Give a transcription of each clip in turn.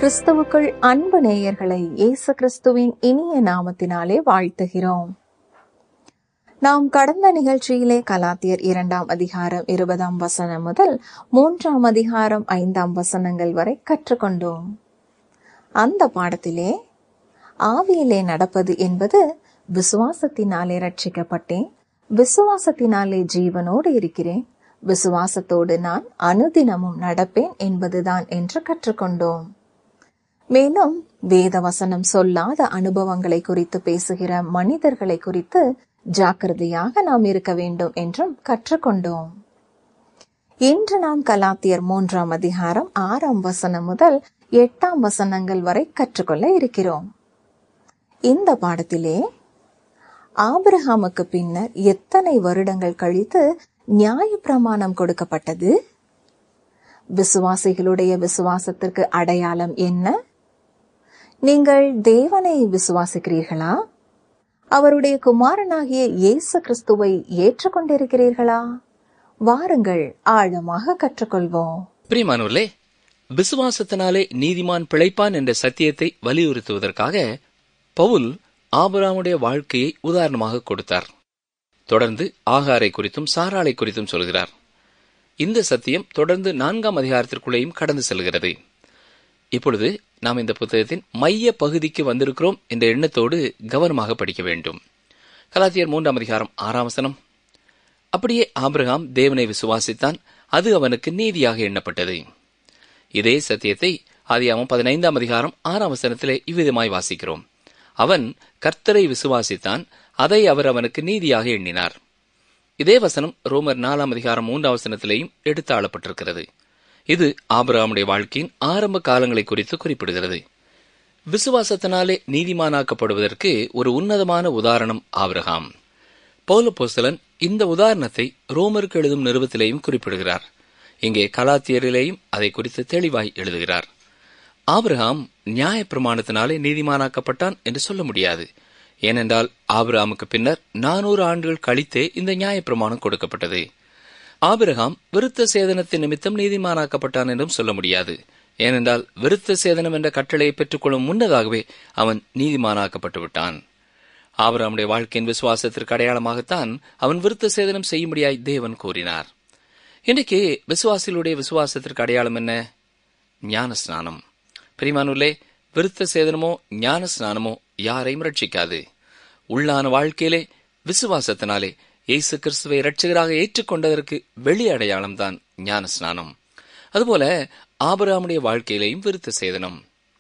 கிறிஸ்துவுக்குள் அன்பு நேயர்களை இயேசு கிறிஸ்துவின் இனிய நாமத்தினாலே வாழ்த்துகிறோம் நாம் கடந்த நிகழ்ச்சியிலே கலாத்தியர் இரண்டாம் அதிகாரம் இருபதாம் வசனம் முதல் மூன்றாம் அதிகாரம் ஐந்தாம் வசனங்கள் வரை கற்றுக்கொண்டோம் அந்த பாடத்திலே ஆவியிலே நடப்பது என்பது விசுவாசத்தினாலே ரட்சிக்கப்பட்டேன் விசுவாசத்தினாலே ஜீவனோடு இருக்கிறேன் விசுவாசத்தோடு நான் அனுதினமும் நடப்பேன் என்பதுதான் என்று கற்றுக்கொண்டோம் மேலும் வேத வசனம் சொல்லாத அனுபவங்களை குறித்து பேசுகிற மனிதர்களை குறித்து ஜாக்கிரதையாக நாம் இருக்க வேண்டும் என்றும் கற்றுக்கொண்டோம் இன்று நாம் கலாத்தியர் மூன்றாம் அதிகாரம் ஆறாம் வசனம் முதல் எட்டாம் வசனங்கள் வரை கற்றுக்கொள்ள இருக்கிறோம் இந்த பாடத்திலே ஆபிரஹாமுக்கு பின்னர் எத்தனை வருடங்கள் கழித்து நியாய பிரமாணம் கொடுக்கப்பட்டது விசுவாசிகளுடைய விசுவாசத்திற்கு அடையாளம் என்ன நீங்கள் தேவனை விசுவாசிக்கிறீர்களா அவருடைய குமாரனாகிய இயேசு கிறிஸ்துவை ஏற்றுக்கொண்டிருக்கிறீர்களா வாருங்கள் ஆழமாக கற்றுக்கொள்வோம் பிரியமானவர்களே விசுவாசத்தினாலே நீதிமான் பிழைப்பான் என்ற சத்தியத்தை வலியுறுத்துவதற்காக பவுல் ஆபிராமுடைய வாழ்க்கையை உதாரணமாக கொடுத்தார் தொடர்ந்து ஆகாரை குறித்தும் சாராளை குறித்தும் சொல்கிறார் இந்த சத்தியம் தொடர்ந்து நான்காம் அதிகாரத்திற்குள்ளேயும் கடந்து செல்கிறது இப்பொழுது நாம் இந்த புத்தகத்தின் மைய பகுதிக்கு வந்திருக்கிறோம் என்ற எண்ணத்தோடு கவனமாக படிக்க வேண்டும் கலாத்தியர் மூன்றாம் அதிகாரம் ஆறாம் வசனம் அப்படியே ஆபிரகாம் தேவனை விசுவாசித்தான் அது அவனுக்கு நீதியாக எண்ணப்பட்டது இதே சத்தியத்தை ஆதியாமம் பதினைந்தாம் அதிகாரம் ஆறாம் வசனத்திலே இவ்விதமாய் வாசிக்கிறோம் அவன் கர்த்தரை விசுவாசித்தான் அதை அவர் அவனுக்கு நீதியாக எண்ணினார் இதே வசனம் ரோமர் நாலாம் அதிகாரம் மூன்றாம் வசனத்திலேயும் எடுத்தாளப்பட்டிருக்கிறது இது ஆபிரகாமுடைய வாழ்க்கையின் ஆரம்ப காலங்களை குறித்து குறிப்பிடுகிறது விசுவாசத்தினாலே நீதிமானாக்கப்படுவதற்கு ஒரு உன்னதமான உதாரணம் ஆபிரகாம் பௌலபோஸ்தலன் இந்த உதாரணத்தை ரோமருக்கு எழுதும் நிறுவத்திலேயும் குறிப்பிடுகிறார் இங்கே கலாத்தியரிலேயும் அதை குறித்து தெளிவாய் எழுதுகிறார் ஆபிரகாம் நியாய பிரமாணத்தினாலே நீதிமானாக்கப்பட்டான் என்று சொல்ல முடியாது ஏனென்றால் ஆபிரகாமுக்கு பின்னர் நானூறு ஆண்டுகள் கழித்தே இந்த நியாய பிரமாணம் கொடுக்கப்பட்டது ஆபிரகாம் விருத்த சேதனத்தின் நிமித்தம் நீதிமானாக்கப்பட்டான் என்றும் சொல்ல முடியாது ஏனென்றால் விருத்த சேதனம் என்ற கட்டளையை பெற்றுக்கொள்ளும் முன்னதாகவே அவன் நீதிமானாக்கப்பட்டு விட்டான் ஆபிரகாமுடைய வாழ்க்கையின் விசுவாசத்திற்கு அடையாளமாகத்தான் அவன் விருத்த சேதனம் செய்யும்படியாய் தேவன் கூறினார் இன்றைக்கு விசுவாசிகளுடைய விசுவாசத்திற்கு அடையாளம் என்ன ஞான ஸ்நானம் பிரிமானுள்ளே விருத்த சேதனமோ ஞான ஸ்நானமோ யாரையும் ரட்சிக்காது உள்ளான வாழ்க்கையிலே விசுவாசத்தினாலே இயேசு கிறிஸ்துவை ரட்சகராக ஏற்றுக்கொண்டதற்கு வெளி அடையாளம்தான் ஞான ஸ்நானம் அதுபோல ஆபராமுடைய வாழ்க்கையிலேயும் விருத்த சேதனம்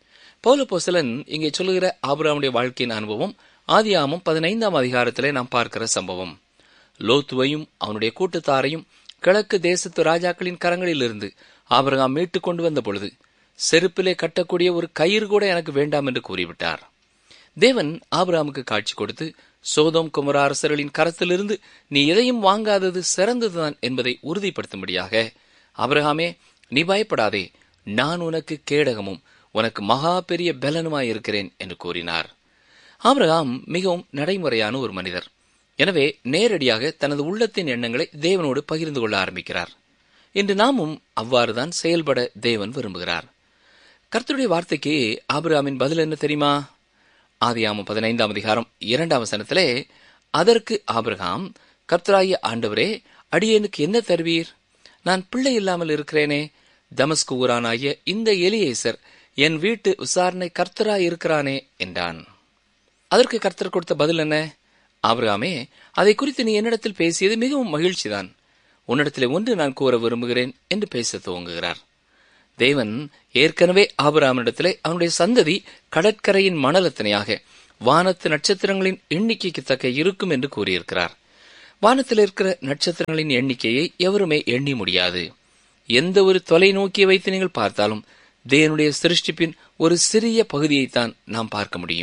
பௌலபோசலன் இங்கே சொல்லுகிற ஆபராமுடைய வாழ்க்கையின் அனுபவம் ஆதியாமம் பதினைந்தாம் அதிகாரத்திலே நாம் பார்க்கிற சம்பவம் லோத்துவையும் அவனுடைய கூட்டத்தாரையும் கிழக்கு தேசத்து ராஜாக்களின் கரங்களிலிருந்து ஆபரகாம் மீட்டுக் கொண்டு வந்த பொழுது செருப்பிலே கட்டக்கூடிய ஒரு கயிறு கூட எனக்கு வேண்டாம் என்று கூறிவிட்டார் தேவன் ஆபிராமுக்கு காட்சி கொடுத்து சோதோம் குமர அரசர்களின் கரத்திலிருந்து நீ எதையும் வாங்காதது சிறந்ததுதான் என்பதை உறுதிப்படுத்தும்படியாக அபிரகாமே நீ பயப்படாதே நான் உனக்கு கேடகமும் உனக்கு மகா பெரிய பலனுமாயிருக்கிறேன் என்று கூறினார் ஆபிரகாம் மிகவும் நடைமுறையான ஒரு மனிதர் எனவே நேரடியாக தனது உள்ளத்தின் எண்ணங்களை தேவனோடு பகிர்ந்து கொள்ள ஆரம்பிக்கிறார் இன்று நாமும் அவ்வாறுதான் செயல்பட தேவன் விரும்புகிறார் கர்த்தருடைய வார்த்தைக்கு ஆபிரகாமின் பதில் என்ன தெரியுமா ஆதியாமம் பதினைந்தாம் அதிகாரம் இரண்டாம் வசனத்திலே அதற்கு ஆபிரகாம் கர்த்தராகிய ஆண்டவரே அடியேனுக்கு என்ன தருவீர் நான் பிள்ளை இல்லாமல் இருக்கிறேனே தமஸ்கு ஊரானாகிய இந்த எலியேசர் என் வீட்டு விசாரணை கர்த்தராய் இருக்கிறானே என்றான் அதற்கு கர்த்தர் கொடுத்த பதில் என்ன ஆபிரகாமே அதை குறித்து நீ என்னிடத்தில் பேசியது மிகவும் மகிழ்ச்சிதான் உன்னிடத்திலே ஒன்று நான் கூற விரும்புகிறேன் என்று பேச துவங்குகிறார் தேவன் ஏற்கனவே ஆபராமனிடத்திலே அவனுடைய சந்ததி கடற்கரையின் மணலத்தனையாக வானத்து நட்சத்திரங்களின் எண்ணிக்கைக்கு தக்க இருக்கும் என்று கூறியிருக்கிறார் வானத்தில் இருக்கிற நட்சத்திரங்களின் எண்ணிக்கையை எவருமே எண்ணி முடியாது எந்த ஒரு தொலைநோக்கியை வைத்து நீங்கள் பார்த்தாலும் தேவனுடைய சிருஷ்டிப்பின் ஒரு சிறிய பகுதியைத்தான் நாம் பார்க்க முடியும்